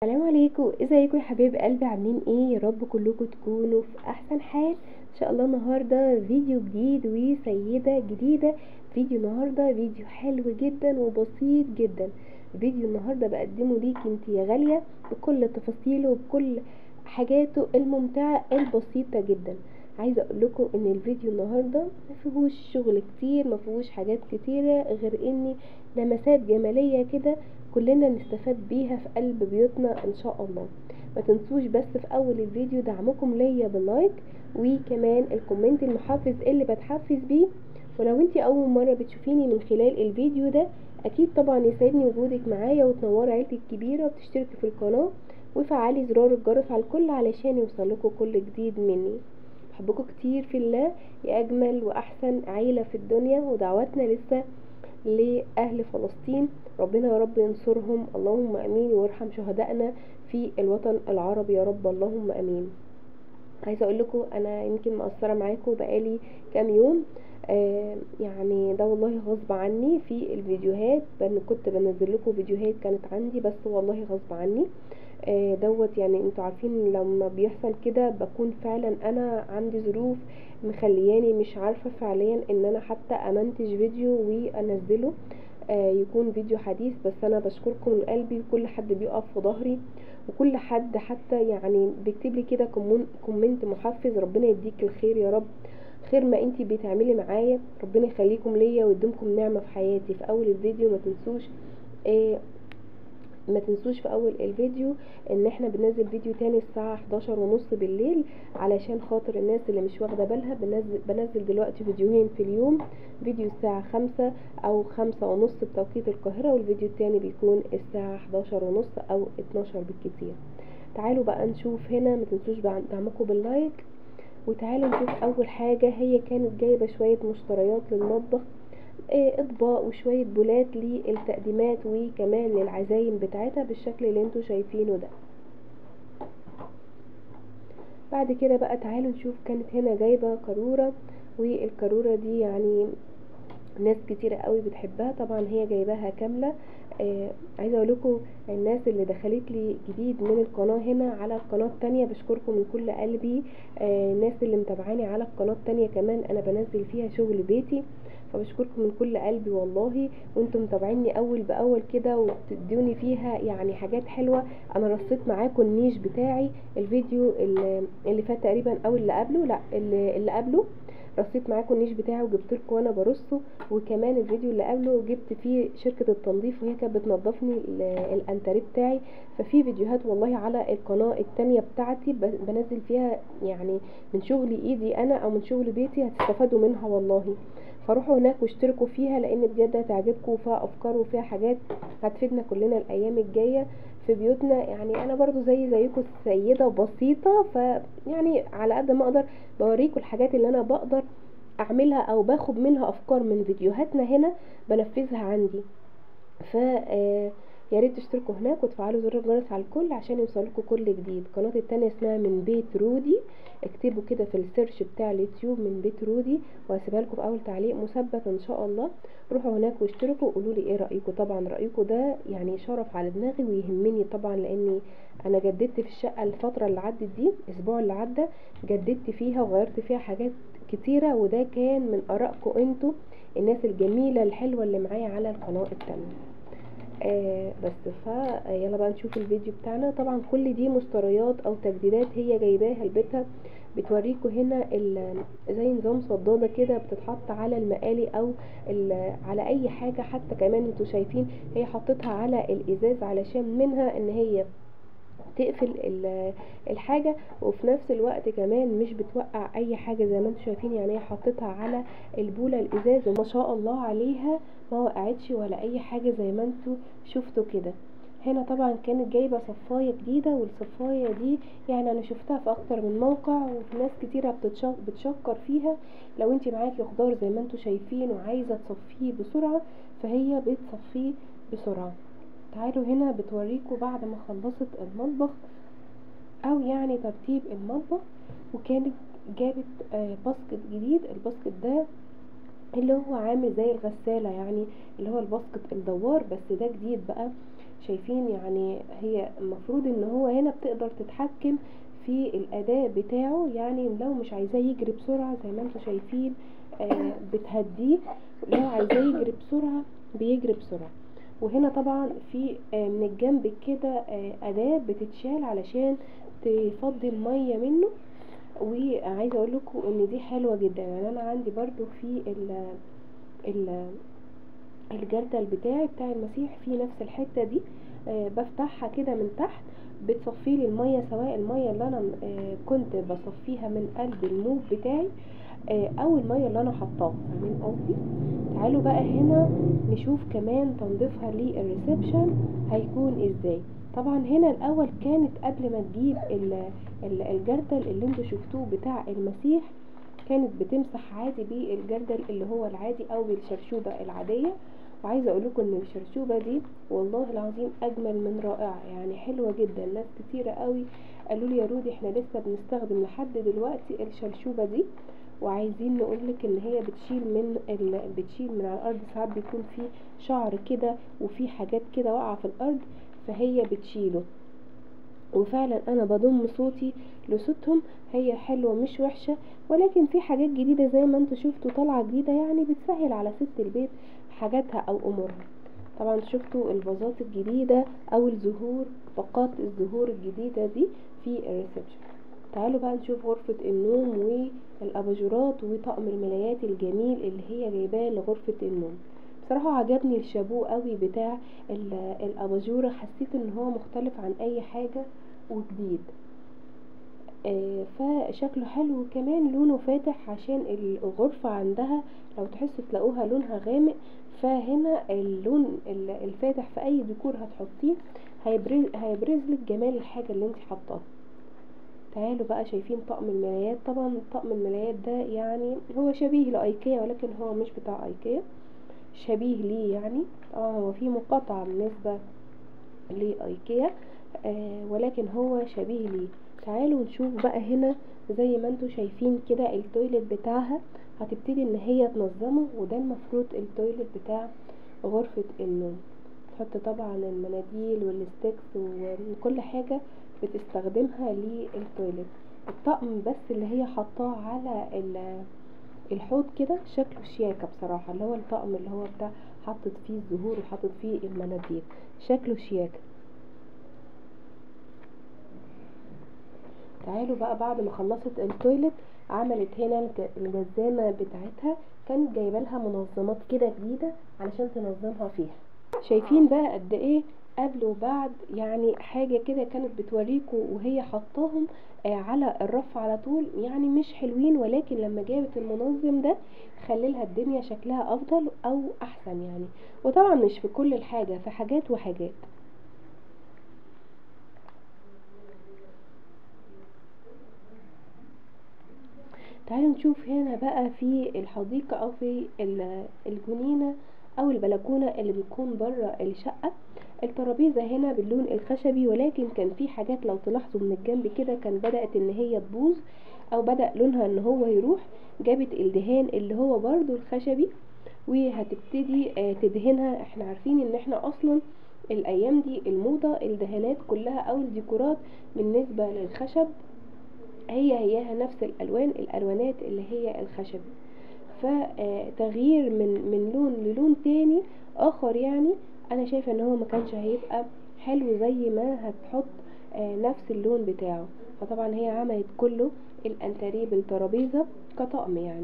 السلام عليكم ازيكم يا حبايب قلبي عاملين ايه يا رب كلكم تكونوا في احسن حال ان شاء الله النهارده فيديو جديد وسيده جديده فيديو النهارده فيديو حلو جدا وبسيط جدا فيديو النهارده بقدمه ليك انت يا غاليه بكل تفاصيله وبكل حاجاته الممتعه البسيطه جدا عايزه اقول لكم ان الفيديو النهارده ما فيهوش شغل كتير ما فيهوش حاجات كتيره غير اني لمسات جماليه كده كلنا نستفاد بيها في قلب بيوتنا ان شاء الله ما تنسوش بس في اول الفيديو دعمكم ليا باللايك وكمان الكومنت المحفز اللي بتحفز بيه ولو انت اول مرة بتشوفيني من خلال الفيديو ده اكيد طبعا يسعدني وجودك معايا وتنوري عيلتي الكبيرة وتشتركي في القناة وفعلي زرار الجرس على الكل علشان يوصلكوا كل جديد مني بحبكم كتير في الله يا اجمل واحسن عيلة في الدنيا ودعواتنا لسه لأهل فلسطين ربنا يا رب ينصرهم اللهم أمين ويرحم شهدائنا في الوطن العربي يا رب اللهم أمين عايزة أقول لكم أنا يمكن مقصرة معاكم بقالي كام يوم آه يعني ده والله غصب عني في الفيديوهات بان كنت بنزل لكم فيديوهات كانت عندي بس والله غصب عني آه دوت يعني انتوا عارفين لما بيحصل كده بكون فعلا انا عندي ظروف مخلياني مش عارفة فعليا ان انا حتى امنتج فيديو وانزله آه يكون فيديو حديث بس انا بشكركم من قلبي كل حد بيقف في ظهري وكل حد حتى يعني بيكتب لي كده كومنت محفز ربنا يديك الخير يا رب خير ما انتي بتعملي معايا ربنا يخليكم ليا ويديمكم نعمة في حياتي في اول الفيديو ما تنسوش آه ما تنسوش في اول الفيديو ان احنا بننزل فيديو تاني الساعة 11 ونص بالليل علشان خاطر الناس اللي مش واخدة بالها بنزل, بنزل دلوقتي فيديوهين في اليوم فيديو الساعة خمسة او خمسة ونص بتوقيت القاهرة والفيديو التاني بيكون الساعة 11 ونص او 12 بالكتير تعالوا بقى نشوف هنا ما تنسوش دعمكم باللايك وتعالوا نشوف اول حاجة هي كانت جايبة شوية مشتريات للمطبخ اطباق وشوية بولات للتقديمات وكمان للعزايم بتاعتها بالشكل اللي انتوا شايفينه ده بعد كده بقى تعالوا نشوف كانت هنا جايبة قارورة والقارورة دي يعني ناس كتيرة قوي بتحبها طبعا هي جايباها كاملة آه عايزه اقول لكم الناس اللي دخلت لي جديد من القناه هنا على القناه التانية بشكركم من كل قلبي آه الناس اللي متابعاني على القناه التانية كمان انا بنزل فيها شغل بيتي فبشكركم من كل قلبي والله وانتم متابعيني اول باول كده وبتدوني فيها يعني حاجات حلوه انا رصيت معاكم النيش بتاعي الفيديو اللي, اللي فات تقريبا او اللي قبله لا اللي, اللي قبله رصيت معاكم النيش بتاعي وجبت لكم وانا برصه وكمان الفيديو اللي قبله جبت فيه شركه التنظيف وهي كانت بتنضفني الانتريه بتاعي ففي فيديوهات والله على القناه التانية بتاعتي بنزل فيها يعني من شغل ايدي انا او من شغل بيتي هتستفادوا منها والله فروحوا هناك واشتركوا فيها لان بجد هتعجبكم وفيها افكار وفيها حاجات هتفيدنا كلنا الايام الجايه في بيوتنا يعني انا برضو زي زيكم سيده بسيطه فيعني على قد ما اقدر بوريكم الحاجات اللي انا بقدر اعملها او باخد منها افكار من فيديوهاتنا هنا بنفذها عندي ف يا ريت تشتركوا هناك وتفعلوا زر الجرس على الكل عشان يوصلكوا كل جديد القناه التانية اسمها من بيت رودي اكتبوا كده في السيرش بتاع اليوتيوب من بيت رودي وهسيبها لكم في اول تعليق مثبت ان شاء الله روحوا هناك واشتركوا وقولوا لي ايه رايكم طبعا رايكم ده يعني شرف على دماغي ويهمني طبعا لاني انا جددت في الشقه الفتره اللي عدت دي الاسبوع اللي عدى جددت فيها وغيرت فيها حاجات كتيره وده كان من ارائكم انتوا الناس الجميله الحلوه اللي معايا على القناه التانية آه بس فا يلا بقى نشوف الفيديو بتاعنا طبعا كل دي مشتريات او تجديدات هي جايباها لبيتها بتوريكم هنا زي نظام صداده كده بتتحط على المقالي او على اي حاجه حتى كمان انتوا شايفين هي حطتها على الازاز علشان منها ان هي تقفل الحاجة وفي نفس الوقت كمان مش بتوقع اي حاجة زي ما انتم شايفين يعني هي حطيتها على البولة الازاز وما شاء الله عليها ما وقعتش ولا اي حاجة زي ما انتم شفتوا كده هنا طبعا كانت جايبة صفاية جديدة والصفاية دي يعني انا شفتها في اكتر من موقع وفي ناس كتيرة بتشكر فيها لو انت معاكي خضار زي ما انتم شايفين وعايزة تصفيه بسرعة فهي بتصفيه بسرعة تعالوا هنا بتوريكم بعد ما خلصت المطبخ او يعني ترتيب المطبخ وكانت جابت آه باسكت جديد الباسكت ده اللي هو عامل زي الغسالة يعني اللي هو الباسكت الدوار بس ده جديد بقى شايفين يعني هي المفروض ان هو هنا بتقدر تتحكم في الاداء بتاعه يعني لو مش عايزاه يجري بسرعه زي ما انتم شايفين آه بتهديه لو عايزاه يجري بسرعه بيجري بسرعه وهنا طبعا في آه من الجنب كده آه اداه بتتشال علشان تفضي الميه منه وعايزه اقول لكم ان دي حلوه جدا يعني انا عندي برضو في ال ال الجردل بتاعي بتاع المسيح في نفس الحته دي آه بفتحها كده من تحت بتصفي لي الميه سواء الميه اللي انا آه كنت بصفيها من قلب الموب بتاعي آه او الميه اللي انا حطاها فاهمين قصدي تعالوا بقى هنا نشوف كمان تنظيفها للريسبشن هيكون ازاي طبعا هنا الاول كانت قبل ما تجيب الجردل اللي انتوا شفتوه بتاع المسيح كانت بتمسح عادي بالجردل اللي هو العادي او بالشرشوبه العاديه وعايزه اقول لكم ان الشرشوبه دي والله العظيم اجمل من رائعه يعني حلوه جدا ناس كتيره قوي قالوا لي يا رودي احنا لسه بنستخدم لحد دلوقتي الشرشوبه دي وعايزين نقولك ان هي بتشيل من ال... بتشيل من على الارض ساعات بيكون في شعر كده وفي حاجات كده واقعه في الارض فهي بتشيله وفعلا انا بضم صوتي لصوتهم هي حلوة مش وحشة ولكن في حاجات جديدة زي ما انتوا شفتوا طالعة جديدة يعني بتسهل على ست البيت حاجاتها او امورها طبعا شفتوا الفازات الجديدة او الزهور باقات الزهور الجديدة دي في الريسبشن تعالوا بقى نشوف غرفة النوم والاباجورات وطقم الملايات الجميل اللي هي جايباه لغرفة النوم بصراحة عجبني الشابو قوي بتاع الاباجورة حسيت ان هو مختلف عن اي حاجة وجديد آه فشكله حلو وكمان لونه فاتح عشان الغرفة عندها لو تحسوا تلاقوها لونها غامق فهنا اللون الفاتح في اي ديكور هتحطيه هيبرز, هيبرز لك جمال الحاجة اللي انت حطاها تعالوا بقى شايفين طقم الملايات طبعا طقم الملايات ده يعني هو شبيه لايكيا ولكن هو مش بتاع ايكيا شبيه ليه يعني طبعا هو في مقاطعة بالنسبة لايكيا آه ولكن هو شبيه ليه تعالوا نشوف بقى هنا زي ما انتوا شايفين كده التويلت بتاعها هتبتدي ان هي تنظمه وده المفروض التويلت بتاع غرفة النوم تحط طبعا المناديل والستيكس وكل حاجة بتستخدمها للتويلت الطقم بس اللي هي حطاه على الحوض كده شكله شياكة بصراحة اللي هو الطقم اللي هو بتاع حطت فيه الزهور وحطت فيه المناديل شكله شياكة تعالوا بقى بعد ما خلصت التويلت عملت هنا الجزامة بتاعتها كانت جايبه لها منظمات كده جديدة علشان تنظمها فيها شايفين بقى قد ايه قبل وبعد يعني حاجة كده كانت بتوريكوا وهي حطاهم آه على الرف على طول يعني مش حلوين ولكن لما جابت المنظم ده خليلها الدنيا شكلها افضل او احسن يعني وطبعا مش في كل الحاجة في حاجات وحاجات تعالوا نشوف هنا بقى في الحديقة او في الجنينة او البلكونة اللي بتكون بره الشقة الترابيزة هنا باللون الخشبي ولكن كان في حاجات لو تلاحظوا من الجنب كده كان بدأت ان هي تبوظ او بدأ لونها ان هو يروح جابت الدهان اللي هو برضو الخشبي وهتبتدي تدهنها احنا عارفين ان احنا اصلا الايام دي الموضة الدهانات كلها او الديكورات بالنسبة للخشب هي هياها نفس الالوان الالوانات اللي هي الخشبي فتغيير من من لون للون تاني اخر يعني انا شايفه ان هو ما كانش هيبقى حلو زي ما هتحط نفس اللون بتاعه فطبعا هي عملت كله الانتريه بالترابيزه كطقم يعني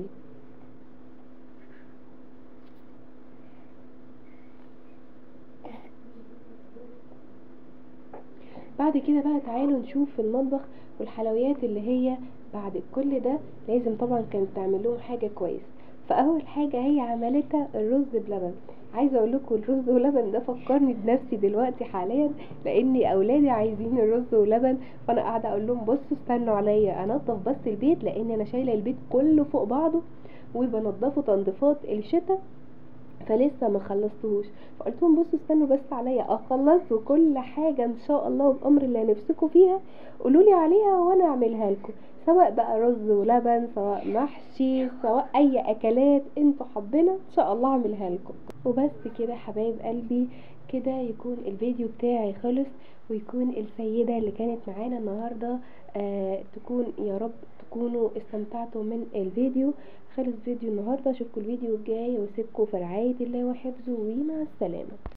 بعد كده بقى تعالوا نشوف المطبخ والحلويات اللي هي بعد كل ده لازم طبعا كانت تعمل لهم حاجه كويس فاول حاجه هي عملتها الرز بلبن عايزه اقول لكم الرز ولبن ده فكرني بنفسي دلوقتي حاليا لاني اولادي عايزين الرز ولبن فانا قاعده اقول لهم بصوا استنوا عليا انضف بس البيت لان انا شايله البيت كله فوق بعضه وبنضفه تنظيفات الشتاء فلسه ما خلصتوش فقلت لهم بصوا استنوا بس عليا اخلص وكل حاجه ان شاء الله بامر الله نفسكم فيها قولوا لي عليها وانا اعملها لكم سواء بقى رز ولبن سواء محشي سواء اي اكلات انتوا حابينها ان شاء الله اعملها لكم وبس كده حبايب قلبي كده يكون الفيديو بتاعي خلص ويكون السيدة اللي كانت معانا النهاردة آه تكون يا رب تكونوا استمتعتوا من الفيديو خلص فيديو النهاردة اشوفكم الفيديو الجاي واسيبكم في رعاية الله وحفظه ومع السلامة